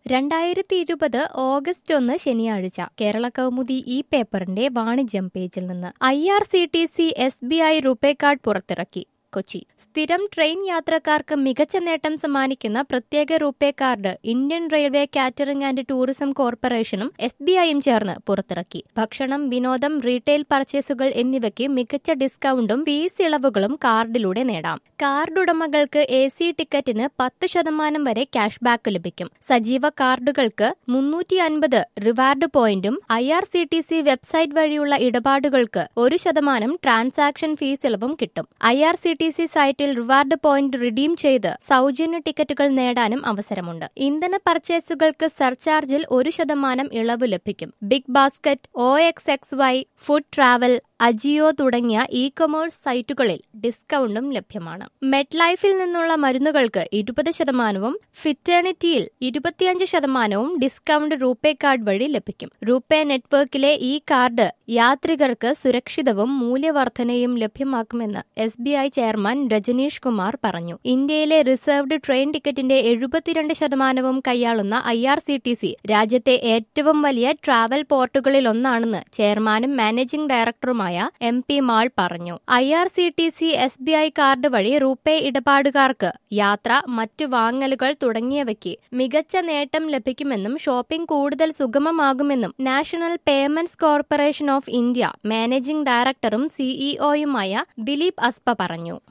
രണ്ടായിരത്തി ഇരുപത് ഓഗസ്റ്റ് ഒന്ന് ശനിയാഴ്ച കേരള കൗമുദി ഈ പേപ്പറിന്റെ വാണിജ്യം പേജിൽ നിന്ന് I R C T C S B I RuPay card പുറത്തിറക്കി കൊച്ചി സ്ഥിരം ട്രെയിൻ യാത്രക്കാർക്ക് മികച്ച നേട്ടം സമ്മാനിക്കുന്ന പ്രത്യേക RuPay card Indian railway catering and tourism കോർപ്പറേഷനും എസ് ബി ഐയും ചേർന്ന് പുറത്തിറക്കി ഭക്ഷണം വിനോദം റീറ്റെയിൽ പർച്ചേസുകൾ എന്നിവയ്ക്ക് മികച്ച ഡിസ്കൗണ്ടും ഫീസ് ഇളവുകളും കാർഡിലൂടെ നേടാം കാർഡ് ഉടമകൾക്ക് എ സി ടിക്കറ്റിന് പത്ത് ശതമാനം വരെ ക്യാഷ് ബാക്ക് ലഭിക്കും സജീവ കാർഡുകൾക്ക് മുന്നൂറ്റി അൻപത് റിവാർഡ് പോയിന്റും I R C T C website വഴിയുള്ള ഇടപാടുകൾക്ക് ഒരു ശതമാനം ട്രാൻസാക്ഷൻ ഫീസ് ഇളവും കിട്ടും I R C T C സൈറ്റിൽ റിവാർഡ് പോയിന്റ് റിഡീം ചെയ്ത് സൗജന്യ ടിക്കറ്റുകൾ നേടാനും അവസരമുണ്ട് ഇന്ധന പർച്ചേസുകൾക്ക് സർചാർജിൽ ഒരു ശതമാനം ഇളവ് ലഭിക്കും Big Basket O X X Y food travel Ajio തുടങ്ങിയ ഇ കൊമേഴ്സ് സൈറ്റുകളിൽ ഡിസ്കൗണ്ടും ലഭ്യമാണ് മെഡ് ലൈഫിൽ നിന്നുള്ള മരുന്നുകൾക്ക് ഇരുപത് ശതമാനവും ഫിറ്റേണിറ്റിയിൽ ഇരുപത്തിയഞ്ച് ശതമാനവും ഡിസ്കൗണ്ട് റൂപേ കാർഡ് വഴി ലഭിക്കും റൂപേ നെറ്റ്വർക്കിലെ ഈ കാർഡ് യാത്രികർക്ക് സുരക്ഷിതവും മൂല്യവർദ്ധനയും ലഭ്യമാക്കുമെന്ന് S B I chairman Rajnish Kumar പറഞ്ഞു ഇന്ത്യയിലെ റിസർവ്ഡ് ട്രെയിൻ ടിക്കറ്റിന്റെ എഴുപത്തിരണ്ട് ശതമാനവും കൈയാളുന്ന I R C T C രാജ്യത്തെ ഏറ്റവും വലിയ ട്രാവൽ പോർട്ടുകളിലൊന്നാണെന്ന് ചെയർമാനും മാനേജിംഗ് ഡയറക്ടറുമായ എം പി മാൾ പറഞ്ഞു I R C T C S B I card വഴി റൂപേ ഇടപാടുകാർക്ക് യാത്ര മറ്റു വാങ്ങലുകൾ തുടങ്ങിയവയ്ക്ക് മികച്ച നേട്ടം ലഭിക്കുമെന്നും ഷോപ്പിംഗ് കൂടുതൽ സുഗമമാകുമെന്നും national payments corporation of India managing ഡയറക്ടറും സിഇഒയുമായ ദിലീപ് അസ്പ പറഞ്ഞു